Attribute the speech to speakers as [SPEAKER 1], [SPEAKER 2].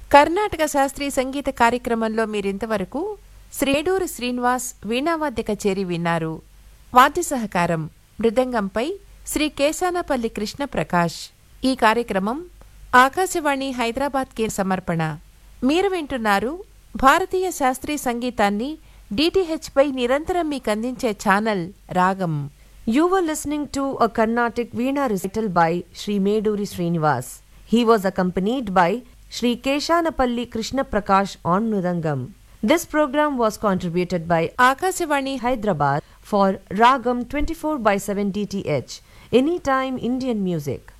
[SPEAKER 1] కర్ణాటక శాస్త్రీయ సంగీత కార్యక్రమంలో మీరింతవరకు శ్రేడూరు శ్రీనివాస్ వీణావాద్య కచేరి విన్నారు వాద్య సహకారం మృదంగంపై శ్రీ కేశానపల్లి కృష్ణ ప్రకాష్ ఈ కార్యక్రమం ఆకాశవాణి హైదరాబాద్ కే సమర్పణ మీరు వింటున్నారు భారతీయ శాస్త్రీయ సంగీతాన్ని డిటిహెచ్ పై నిరంతరం మీకందించే channel Ragam
[SPEAKER 2] You were listening to a Carnatic Veena recital by Sri Meduri Srinivas. He was accompanied by Sri Keshanapalli Krishna Prakash on Nudangam. This program was contributed by
[SPEAKER 1] Akashvani
[SPEAKER 2] Hyderabad for Ragam 24 by 7 DTH, Anytime Indian Music.